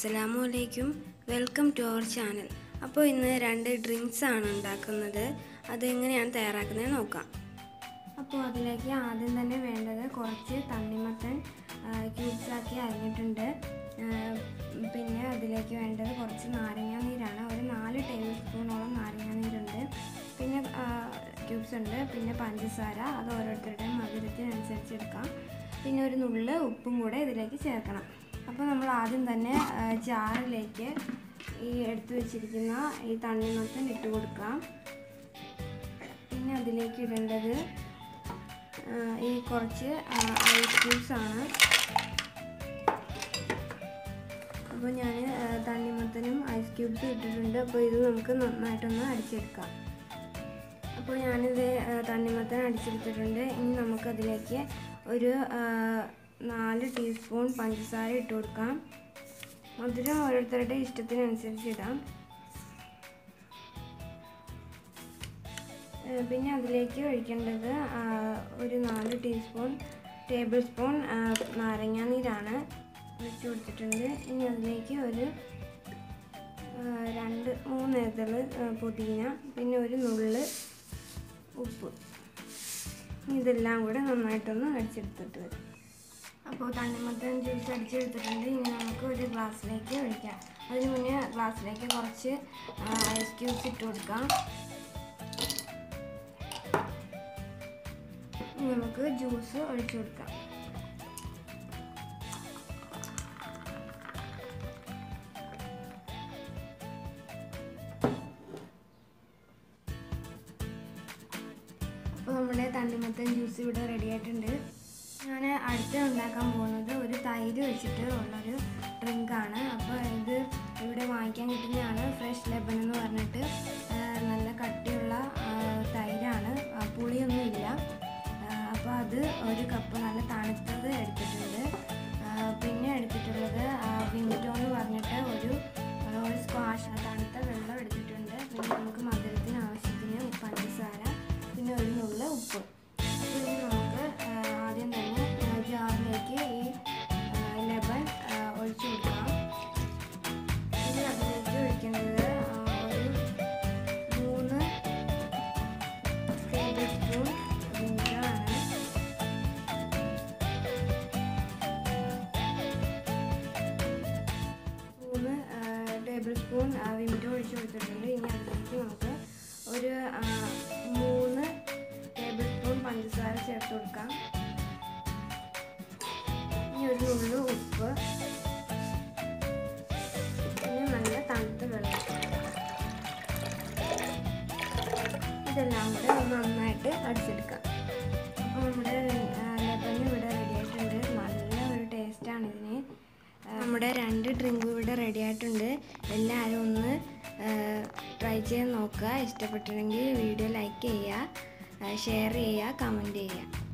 അസ്സലാമു അലൈക്കും welcome to our channel അപ്പോൾ ഇന്ന് രണ്ട് ഡ്രിങ്ക്സ് ആണ് ഉണ്ടാക്കുന്നത് അതെങ്ങനെയാണ് തയ്യാറാക്കുന്നത് നോക്കാം അപ്പോൾ അതിലേക്ക് ആദ്യം തന്നെ വേണ്ടത് കുറച്ച് തണ്ണിമത്തൻ ക്യൂബ്സ് ആക്കി അരിഞ്ഞിട്ടുണ്ട് ആ, പിന്നെ അതിലേക്ക് വേണ്ടത് കുറച്ച് നാരങ്ങ നീരാണ് ഒരു നാല് ടേബിൾ സ്പൂണോളം നാരങ്ങ നീരുണ്ട് പിന്നെ ക്യൂബ്സ് ഉണ്ട് പിന്നെ പഞ്ചസാര അത് ഓരോരുത്തരുടെയും മധുരത്തിനനുസരിച്ച് എടുക്കാം പിന്നെ ഒരു നുള്ള് ഉപ്പും കൂടെ ഇതിലേക്ക് ചേർക്കണം അപ്പോൾ നമ്മൾ ആദ്യം തന്നെ ആ, ജാറിലേക്ക് ഈ എടുത്തു വെച്ചിരിക്കുന്ന ഈ തണ്ണിമത്തൻ ഇട്ട് കൊടുക്കാം പിന്നെ അതിലേക്ക് ഇടേണ്ടത് ആ, ഈ കുറച്ച് ഐസ് ക്യൂബ്സ് ആണ് അപ്പോൾ ഞാൻ തണ്ണിമത്തനും ഐസ് ക്യൂബ്സും ഇട്ടിട്ടുണ്ട് അപ്പോൾ ഇത് നമുക്ക് നന്നായിട്ടൊന്ന് അടിച്ചെടുക്കാം അപ്പോൾ ഞാനിത് ആ, തണ്ണിമത്തൻ അടിച്ചെടുത്തിട്ടുണ്ട് ഇനി നമുക്കതിലേക്ക് ഒരു ആ, നാല് ടീസ്പൂൺ പഞ്ചസാര ഇട്ട് കൊടുക്കാം മധുരം ഓരോരുത്തരുടെ ഇഷ്ടത്തിനനുസരിച്ച് ഇടാം ഏ, പിന്നെ അതിലേക്ക് ഒഴിക്കേണ്ടത് ആ, ഒരു നാല് ടീസ്പൂൺ ടേബിൾ സ്പൂൺ ആ, നാരങ്ങാ നീരാണ് ഒഴിച്ച് കൊടുത്തിട്ടുണ്ട് ഇനി അതിലേക്ക് ഒരു ആ, രണ്ട് മൂന്ന് ഇതള് ആ, പുതിന പിന്നെ ഒരു നുള്ള് ഉപ്പ് ഇനി ഇതെല്ലാം കൂടെ നന്നായിട്ടൊന്ന് അടിച്ചെടുത്തിട്ട് വരും അപ്പോൾ തണ്ണിമത്തൻ ജ്യൂസ് അടിച്ചെടുത്തിട്ടുണ്ട് ഇനി നമുക്ക് ഒരു ഗ്ലാസ്സിലേക്ക് ഒഴിക്കാം അതിന് മുന്നേ ഗ്ലാസ്സിലേക്ക് കുറച്ച് ഐസ് ക്യൂബ്സ് ഇട്ട് കൊടുക്കാം ഇനി നമുക്ക് ജ്യൂസ് ഒഴിച്ചു കൊടുക്കാം അപ്പോൾ നമ്മുടെ തണ്ണിമത്തൻ ജ്യൂസ് ഇവിടെ റെഡി ആയിട്ടുണ്ട് ഞാൻ അടുത്ത ഉണ്ടാക്കാൻ പോകുന്നത് ഒരു തൈര് വെച്ചിട്ട് ഉള്ളൊരു ഡ്രിങ്കാണ് അപ്പോൾ ഇത് ഇവിടെ വാങ്ങിക്കാൻ കിട്ടുന്നതാണ് ഫ്രഷ് ലെബൺ എന്ന് പറഞ്ഞിട്ട് ആ, നല്ല കട്ടിയുള്ള ആ, തൈരാണ് ആ, പുളിയൊന്നുമില്ല അപ്പോൾ അത് ഒരു കപ്പ് നല്ല തണുത്തത് എടുത്തിട്ടുണ്ട് ആ, പിന്നെ എടുത്തിട്ടുള്ളത് വിൻഡോ എന്ന് പറഞ്ഞിട്ട് ഒരു ആ, ഒരു സ്ക്വാഷ് തണുത്ത വെള്ളം എടുത്തിട്ടുണ്ട് പിന്നെ നമുക്ക് മധുരത്തിന് ആവശ്യത്തിന് പഞ്ചസാര പിന്നെ ഒരു നുള്ള ഉപ്പ് അപ്പോൾ ഇനി നമുക്ക് ആ, ആദ്യം തന്നെ ആ, ജാറിലേക്ക് ഈ ലെബൺ ഒഴിച്ചു കൊടുക്കാം ഇനി അതിലേക്ക് ഒഴിക്കേണ്ടത് ആ, ഒരു മൂന്ന് ടേബിൾ സ്പൂൺ വിനിഗറാണ് മൂന്ന് ടേബിൾ സ്പൂൺ വിമിറ്റോ ഒഴിച്ച് കൊടുത്തിട്ടുണ്ട് ഇനി അതിലേക്ക് നമുക്ക് ഒരു ആ, മൂന്ന് ടേബിൾ സ്പൂൺ പഞ്ചസാര ചേർത്ത് കൊടുക്കാം ഇനി ഒരു നുള്ളു ഉപ്പ് പിന്നെ നല്ല തണുത്ത വെള്ളം ഇതെല്ലാം കൂടെ ഒന്ന് നന്നായിട്ട് അടിച്ചെടുക്കാം അപ്പോൾ നമ്മുടെ ലെബൻ ഇവിടെ റെഡി ആയിട്ടുണ്ട് നല്ല ഒരു ടേസ്റ്റാണ് ഇതിന് ആ, നമ്മുടെ രണ്ട് ഡ്രിങ്കും ഇവിടെ റെഡി ആയിട്ടുണ്ട് എല്ലാവരും ഒന്ന് ട്രൈ ചെയ്ത് നോക്കുക ഇഷ്ടപ്പെട്ടിട്ടുണ്ടെങ്കിൽ വീഡിയോ ലൈക്ക് ചെയ്യുക ഷെയർ ചെയ്യുക കമൻറ്റ് ചെയ്യുക